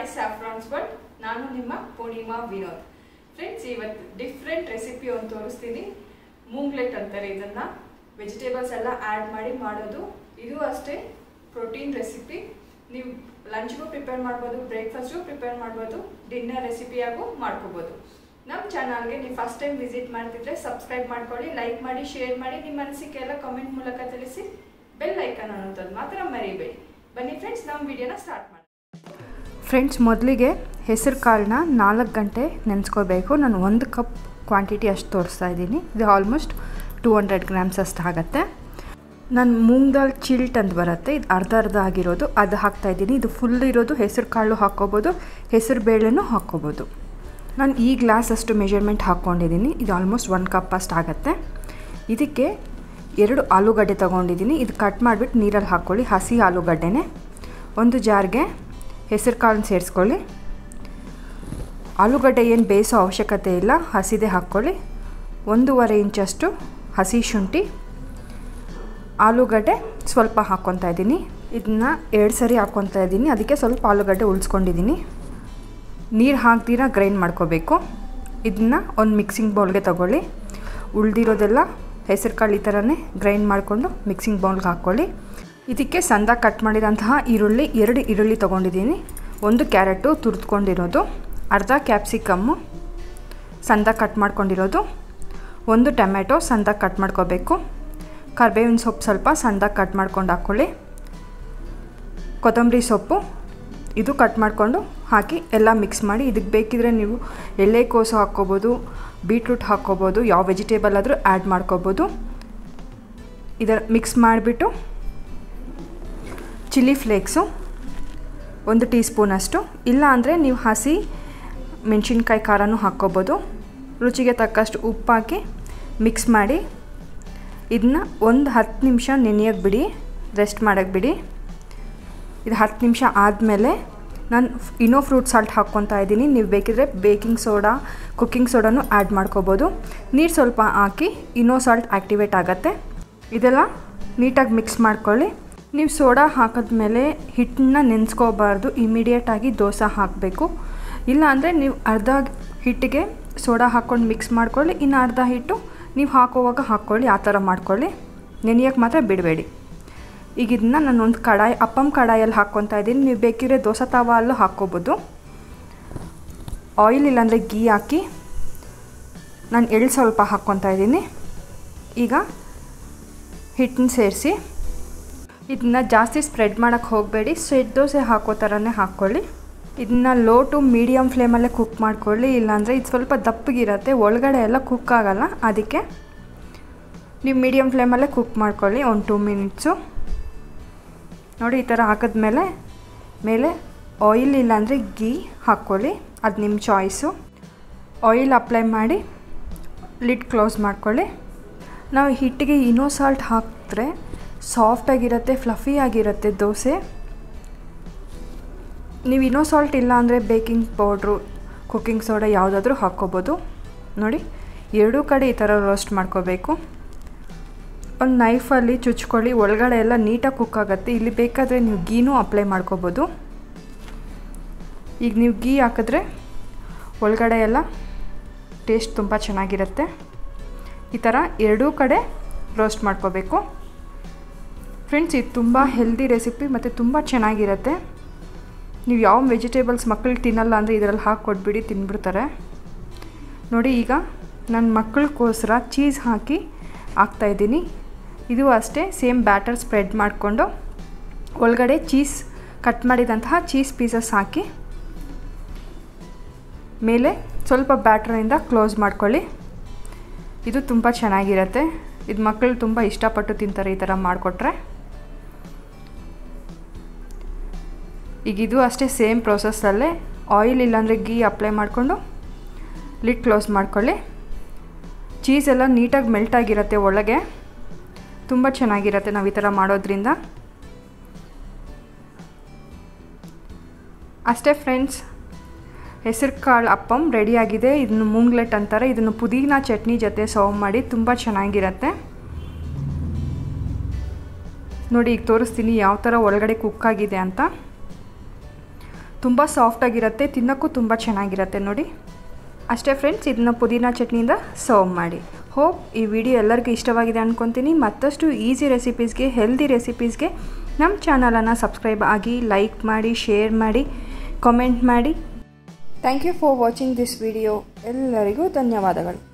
my Saffron's but ನಾನು ನಿಮ್ಮ Poornima Vinod friends ಇವತ್ತು ಡಿಫ್ರೆಂಟ್ ರೆಸಿಪಿ ಒಂದು ತೋರಿಸ್ತೀನಿ ಮೂಂಗ್ಲೆಟ್ ಅಂತಾರೆ ಇದನ್ನ ವೆಜಿಟೇಬಲ್ಸ್ ಎಲ್ಲ ಆ್ಯಡ್ ಮಾಡಿ ಮಾಡೋದು ಇದು ಅಷ್ಟೇ ಪ್ರೋಟೀನ್ ರೆಸಿಪಿ ನೀವು ಲಂಚ್ಗೂ ಪ್ರಿಪೇರ್ ಮಾಡ್ಬೋದು ಬ್ರೇಕ್ಫಾಸ್ಟ್ಗೂ ಪ್ರಿಪೇರ್ ಮಾಡ್ಬೋದು ಡಿನ್ನರ್ ರೆಸಿಪಿಯಾಗೂ ಮಾಡ್ಕೋಬೋದು ನಮ್ಮ ಚಾನಲ್ಗೆ ನೀವು ಫಸ್ಟ್ ಟೈಮ್ ವಿಸಿಟ್ ಮಾಡ್ತಿದ್ರೆ ಸಬ್ಸ್ಕ್ರೈಬ್ ಮಾಡ್ಕೊಳ್ಳಿ ಲೈಕ್ ಮಾಡಿ ಶೇರ್ ಮಾಡಿ ನಿಮ್ಮ ಅನಿಸಿಕೆ ಎಲ್ಲ ಕಮೆಂಟ್ ಮೂಲಕ ತಿಳಿಸಿ ಬೆಲ್ ಐಕನ್ ಅನ್ನೋಂಥದ್ದು ಮಾತ್ರ ಮರಿಬೇಡಿ ಬನ್ನಿ ಫ್ರೆಂಡ್ಸ್ ನಮ್ಮ ವಿಡಿಯೋನ ಸ್ಟಾರ್ಟ್ ಮಾಡಿ ಫ್ರೆಂಡ್ಸ್ ಮೊದಲಿಗೆ ಹೆಸರು ಕಾಳನ್ನ ನಾಲ್ಕು ಗಂಟೆ ನೆನೆಸ್ಕೋಬೇಕು ನಾನು ಒಂದು ಕಪ್ ಕ್ವಾಂಟಿಟಿ ಅಷ್ಟು ತೋರಿಸ್ತಾ ಇದ್ದೀನಿ ಇದು ಆಲ್ಮೋಸ್ಟ್ ಟೂ ಹಂಡ್ರೆಡ್ ಗ್ರಾಮ್ಸ್ ಅಷ್ಟು ಆಗುತ್ತೆ ನಾನು ಮೂಂಗ್ ದಾಲ್ ಚಿಲ್ಟ್ ಅಂತ ಬರುತ್ತೆ ಇದು ಅರ್ಧ ಅರ್ಧ ಆಗಿರೋದು ಅದು ಹಾಕ್ತಾಯಿದ್ದೀನಿ ಇದು ಫುಲ್ ಇರೋದು ಹೆಸರು ಕಾಳು ಹಾಕ್ಕೋಬೋದು ಹೆಸರು ಬೇಳೆನೂ ಹಾಕ್ಕೋಬೋದು ನಾನು ಈ ಗ್ಲಾಸ್ ಅಷ್ಟು ಮೆಜರ್ಮೆಂಟ್ ಹಾಕ್ಕೊಂಡಿದ್ದೀನಿ ಇದು ಆಲ್ಮೋಸ್ಟ್ ಒನ್ ಕಪ್ ಅಷ್ಟು ಆಗುತ್ತೆ ಇದಕ್ಕೆ ಎರಡು ಆಲೂಗಡ್ಡೆ ತೊಗೊಂಡಿದ್ದೀನಿ ಇದು ಕಟ್ ಮಾಡಿಬಿಟ್ಟು ನೀರಲ್ಲಿ ಹಾಕ್ಕೊಳ್ಳಿ ಹಸಿ ಆಲೂಗಡ್ಡೆನೇ ಒಂದು ಜಾರ್ಗೆ ಹೆಸರು ಕಾಳನ್ನ ಸೇರಿಸ್ಕೊಳ್ಳಿ ಆಲೂಗಡ್ಡೆ ಏನು ಬೇಯಿಸೋ ಅವಶ್ಯಕತೆ ಇಲ್ಲ ಹಸಿದೇ ಹಾಕ್ಕೊಳ್ಳಿ ಒಂದೂವರೆ ಇಂಚಷ್ಟು ಹಸಿ ಶುಂಠಿ ಆಲೂಗಡ್ಡೆ ಸ್ವಲ್ಪ ಹಾಕ್ಕೊತಾ ಇದ್ದೀನಿ ಇದನ್ನ ಎರಡು ಸರಿ ಹಾಕ್ಕೊತಾ ಇದ್ದೀನಿ ಅದಕ್ಕೆ ಸ್ವಲ್ಪ ಆಲೂಗಡ್ಡೆ ಉಳಿಸ್ಕೊಂಡಿದ್ದೀನಿ ನೀರು ಹಾಕ್ದಿರ ಗ್ರೈಂಡ್ ಮಾಡ್ಕೋಬೇಕು ಇದನ್ನ ಒಂದು ಮಿಕ್ಸಿಂಗ್ ಬೌಲ್ಗೆ ತಗೊಳ್ಳಿ ಉಳ್ದಿರೋದೆಲ್ಲ ಹೆಸರು ಕಾಳು ಈ ಥರನೇ ಗ್ರೈಂಡ್ ಮಾಡಿಕೊಂಡು ಮಿಕ್ಸಿಂಗ್ ಬೌಲ್ಗೆ ಹಾಕ್ಕೊಳ್ಳಿ ಇದಕ್ಕೆ ಸಂದ ಕಟ್ ಮಾಡಿದಂತಹ ಈರುಳ್ಳಿ ಎರಡು ಈರುಳ್ಳಿ ತೊಗೊಂಡಿದ್ದೀನಿ ಒಂದು ಕ್ಯಾರೆಟು ತುರಿದ್ಕೊಂಡಿರೋದು ಅರ್ಧ ಕ್ಯಾಪ್ಸಿಕಮ್ಮು ಸಂದ ಕಟ್ ಮಾಡ್ಕೊಂಡಿರೋದು ಒಂದು ಟೊಮೆಟೊ ಸಂದ ಕಟ್ ಮಾಡ್ಕೋಬೇಕು ಕರ್ಬೇವಿನ ಸೊಪ್ಪು ಸ್ವಲ್ಪ ಸಣ್ಣದಾಗಿ ಕಟ್ ಮಾಡ್ಕೊಂಡು ಹಾಕ್ಕೊಳ್ಳಿ ಕೊತ್ತಂಬರಿ ಸೊಪ್ಪು ಇದು ಕಟ್ ಮಾಡಿಕೊಂಡು ಹಾಕಿ ಎಲ್ಲ ಮಿಕ್ಸ್ ಮಾಡಿ ಇದಕ್ಕೆ ಬೇಕಿದ್ರೆ ನೀವು ಎಳ್ಳೆಕೋಸು ಹಾಕ್ಕೋಬೋದು ಬೀಟ್ರೂಟ್ ಹಾಕ್ಕೋಬೋದು ಯಾವ ವೆಜಿಟೇಬಲ್ ಆದರೂ ಆ್ಯಡ್ ಮಾಡ್ಕೋಬೋದು ಇದರ ಮಿಕ್ಸ್ ಮಾಡಿಬಿಟ್ಟು ಚಿಲ್ಲಿ ಫ್ಲೇಕ್ಸು ಒಂದು ಟೀ ಸ್ಪೂನಷ್ಟು ಇಲ್ಲ ಅಂದರೆ ನೀವು ಹಸಿ ಮೆಣಸಿನ್ಕಾಯಿ ಖಾರನೂ ಹಾಕ್ಕೋಬೋದು ರುಚಿಗೆ ತಕ್ಕಷ್ಟು ಉಪ್ಪು ಹಾಕಿ ಮಿಕ್ಸ್ ಮಾಡಿ ಇದನ್ನ ಒಂದು ಹತ್ತು ನಿಮಿಷ ನೆನೆಯೋಕ್ಕೆ ಬಿಡಿ ರೆಸ್ಟ್ ಮಾಡೋಕ್ಕೆ ಬಿಡಿ ಇದು ಹತ್ತು ನಿಮಿಷ ಆದಮೇಲೆ ನಾನು ಇನೋ ಫ್ರೂಟ್ ಸಾಲ್ಟ್ ಹಾಕ್ಕೊತಾ ಇದ್ದೀನಿ ನೀವು ಬೇಕಿದ್ರೆ ಬೇಕಿಂಗ್ ಸೋಡಾ ಕುಕ್ಕಿಂಗ್ ಸೋಡಾನು ಆ್ಯಡ್ ಮಾಡ್ಕೋಬೋದು ನೀರು ಸ್ವಲ್ಪ ಹಾಕಿ ಇನೋ ಸಾಲ್ಟ್ ಆ್ಯಕ್ಟಿವೇಟ್ ಆಗುತ್ತೆ ಇದೆಲ್ಲ ನೀಟಾಗಿ ಮಿಕ್ಸ್ ಮಾಡ್ಕೊಳ್ಳಿ ನೀವು ಸೋಡಾ ಹಾಕಿದ್ಮೇಲೆ ಹಿಟ್ಟನ್ನ ನೆನೆಸ್ಕೋಬಾರ್ದು ಇಮಿಡಿಯೇಟಾಗಿ ದೋಸೆ ಹಾಕಬೇಕು ಇಲ್ಲ ಅಂದರೆ ನೀವು ಅರ್ಧ ಹಿಟ್ಟಿಗೆ ಸೋಡಾ ಹಾಕ್ಕೊಂಡು ಮಿಕ್ಸ್ ಮಾಡ್ಕೊಳ್ಳಿ ಇನ್ನು ಅರ್ಧ ಹಿಟ್ಟು ನೀವು ಹಾಕೋವಾಗ ಹಾಕ್ಕೊಳ್ಳಿ ಆ ಥರ ಮಾಡ್ಕೊಳ್ಳಿ ನೆನೆಯೋಕ್ಕೆ ಮಾತ್ರ ಬಿಡಬೇಡಿ ಈಗ ಇದನ್ನ ನಾನು ಒಂದು ಕಡಾಯಿ ಅಪ್ಪಂ ಕಡಾಯಲ್ಲಿ ಹಾಕ್ಕೊತಾ ಇದ್ದೀನಿ ನೀವು ಬೇಕಿದ್ರೆ ದೋಸೆ ತವಾಲ್ಲೂ ಹಾಕ್ಕೋಬೋದು ಆಯಿಲ್ ಇಲ್ಲಾಂದರೆ ಗೀ ಹಾಕಿ ನಾನು ಎಳ್ಳು ಸ್ವಲ್ಪ ಹಾಕ್ಕೊತಾ ಇದ್ದೀನಿ ಈಗ ಹಿಟ್ಟನ್ನ ಸೇರಿಸಿ ಇದನ್ನ ಜಾಸ್ತಿ ಸ್ಪ್ರೆಡ್ ಮಾಡೋಕ್ಕೆ ಹೋಗಬೇಡಿ ಸೆಟ್ ದೋಸೆ ಹಾಕೋ ಥರನೇ ಹಾಕ್ಕೊಳ್ಳಿ ಇದನ್ನ ಲೋ ಟು ಮೀಡಿಯಮ್ ಫ್ಲೇಮಲ್ಲೇ ಕುಕ್ ಮಾಡ್ಕೊಳ್ಳಿ ಇಲ್ಲಾಂದರೆ ಇದು ಸ್ವಲ್ಪ ದಪ್ಪಗಿರುತ್ತೆ ಒಳಗಡೆ ಎಲ್ಲ ಕುಕ್ ಆಗೋಲ್ಲ ಅದಕ್ಕೆ ನೀವು ಮೀಡಿಯಮ್ ಫ್ಲೇಮಲ್ಲೇ ಕುಕ್ ಮಾಡ್ಕೊಳ್ಳಿ ಒಂದು ಟೂ ಮಿನಿಟ್ಸು ನೋಡಿ ಈ ಥರ ಹಾಕಿದ್ಮೇಲೆ ಮೇಲೆ ಆಯಿಲ್ ಇಲ್ಲಾಂದರೆ ಗೀ ಹಾಕ್ಕೊಳ್ಳಿ ಅದು ನಿಮ್ಮ ಚಾಯ್ಸು ಆಯಿಲ್ ಅಪ್ಲೈ ಮಾಡಿ ಲಿಡ್ ಕ್ಲೋಸ್ ಮಾಡ್ಕೊಳ್ಳಿ ನಾವು ಹಿಟ್ಟಿಗೆ ಇನೋ ಸಾಲ್ಟ್ ಹಾಕಿದ್ರೆ ಸಾಫ್ಟಾಗಿರುತ್ತೆ ಫ್ಲಫಿ ಆಗಿರುತ್ತೆ ದೋಸೆ ನೀವು ಇನೋ ಸಾಲ್ಟ್ ಇಲ್ಲ ಅಂದರೆ ಬೇಕಿಂಗ್ ಪೌಡ್ರು ಕುಕ್ಕಿಂಗ್ ಸೋಡಾ ಯಾವುದಾದ್ರೂ ಹಾಕ್ಕೋಬೋದು ನೋಡಿ ಎರಡೂ ಕಡೆ ಈ ಥರ ರೋಸ್ಟ್ ಮಾಡ್ಕೋಬೇಕು ಒಂದು ನೈಫಲ್ಲಿ ಚುಚ್ಕೊಳ್ಳಿ ಒಳಗಡೆ ಎಲ್ಲ ನೀಟಾಗಿ ಕುಕ್ ಆಗುತ್ತೆ ಇಲ್ಲಿ ಬೇಕಾದರೆ ನೀವು ಗೀನೂ ಅಪ್ಲೈ ಮಾಡ್ಕೋಬೋದು ಈಗ ನೀವು ಗೀ ಹಾಕಿದ್ರೆ ಒಳಗಡೆ ಎಲ್ಲ ಟೇಸ್ಟ್ ತುಂಬ ಚೆನ್ನಾಗಿರುತ್ತೆ ಈ ಥರ ಎರಡೂ ಕಡೆ ರೋಸ್ಟ್ ಮಾಡ್ಕೋಬೇಕು ಫ್ರೆಂಡ್ಸ್ ಇದು ತುಂಬ ಹೆಲ್ದಿ ರೆಸಿಪಿ ಮತ್ತು ತುಂಬ ಚೆನ್ನಾಗಿರುತ್ತೆ ನೀವು ಯಾವ ವೆಜಿಟೇಬಲ್ಸ್ ಮಕ್ಕಳಿಗೆ ತಿನ್ನಲ್ಲ ಅಂದರೆ ಇದರಲ್ಲಿ ಹಾಕಿ ಕೊಟ್ಬಿಡಿ ತಿನ್ಬಿಡ್ತಾರೆ ನೋಡಿ ಈಗ ನನ್ನ ಮಕ್ಕಳಿಗೋಸ್ಕರ ಚೀಸ್ ಹಾಕಿ ಹಾಕ್ತಾಯಿದ್ದೀನಿ ಇದು ಅಷ್ಟೇ ಸೇಮ್ ಬ್ಯಾಟರ್ ಸ್ಪ್ರೆಡ್ ಮಾಡಿಕೊಂಡು ಒಳಗಡೆ ಚೀಸ್ ಕಟ್ ಮಾಡಿದಂತಹ ಚೀಸ್ ಪೀಸಸ್ ಹಾಕಿ ಮೇಲೆ ಸ್ವಲ್ಪ ಬ್ಯಾಟ್ರಿಂದ ಕ್ಲೋಸ್ ಮಾಡ್ಕೊಳ್ಳಿ ಇದು ತುಂಬ ಚೆನ್ನಾಗಿರುತ್ತೆ ಇದು ಮಕ್ಕಳು ತುಂಬ ಇಷ್ಟಪಟ್ಟು ತಿಂತಾರೆ ಈ ಥರ ಮಾಡಿಕೊಟ್ರೆ ಈಗ ಇದು ಅಷ್ಟೇ ಸೇಮ್ ಪ್ರೊಸೆಸ್ಸಲ್ಲೇ ಆಯಿಲ್ ಇಲ್ಲಾಂದರೆ ಗೀ ಅಪ್ಲೈ ಮಾಡಿಕೊಂಡು ಲಿಡ್ ಕ್ಲೋಸ್ ಮಾಡ್ಕೊಳ್ಳಿ ಚೀಸ್ ಎಲ್ಲ ನೀಟಾಗಿ ಮೆಲ್ಟ್ ಆಗಿರುತ್ತೆ ಒಳಗೆ ತುಂಬ ಚೆನ್ನಾಗಿರುತ್ತೆ ನಾವು ಈ ಥರ ಮಾಡೋದ್ರಿಂದ ಅಷ್ಟೇ ಫ್ರೆಂಡ್ಸ್ ಹೆಸರು ಕಾಳು ಅಪ್ಪಂ ರೆಡಿಯಾಗಿದೆ ಇದನ್ನು ಮುಂಗ್ಲೆಟ್ ಅಂತಾರೆ ಇದನ್ನು ಪುದೀನ ಚಟ್ನಿ ಜೊತೆ ಸರ್ವ್ ಮಾಡಿ ತುಂಬ ಚೆನ್ನಾಗಿರುತ್ತೆ ನೋಡಿ ಈಗ ತೋರಿಸ್ತೀನಿ ಯಾವ ಥರ ಒಳಗಡೆ ಕುಕ್ ಆಗಿದೆ ಅಂತ ತುಂಬ ಸಾಫ್ಟಾಗಿರುತ್ತೆ ತಿನ್ನೋಕ್ಕೂ ತುಂಬ ಚೆನ್ನಾಗಿರುತ್ತೆ ನೋಡಿ ಅಷ್ಟೇ ಫ್ರೆಂಡ್ಸ್ ಇದನ್ನ ಪುದೀನ ಚಟ್ನಿಯಿಂದ ಸರ್ವ್ ಮಾಡಿ ಹೋಪ್ ಈ ವಿಡಿಯೋ ಎಲ್ಲರಿಗೂ ಇಷ್ಟವಾಗಿದೆ ಅಂದ್ಕೊತೀನಿ ಮತ್ತಷ್ಟು ಈಸಿ ರೆಸಿಪೀಸ್ಗೆ ಹೆಲ್ದಿ ರೆಸಿಪೀಸ್ಗೆ ನಮ್ಮ ಚಾನಲನ್ನು ಸಬ್ಸ್ಕ್ರೈಬ್ ಆಗಿ ಲೈಕ್ ಮಾಡಿ ಶೇರ್ ಮಾಡಿ ಕಾಮೆಂಟ್ ಮಾಡಿ thank you for watching this video ಎಲ್ಲರಿಗೂ ಧನ್ಯವಾದಗಳು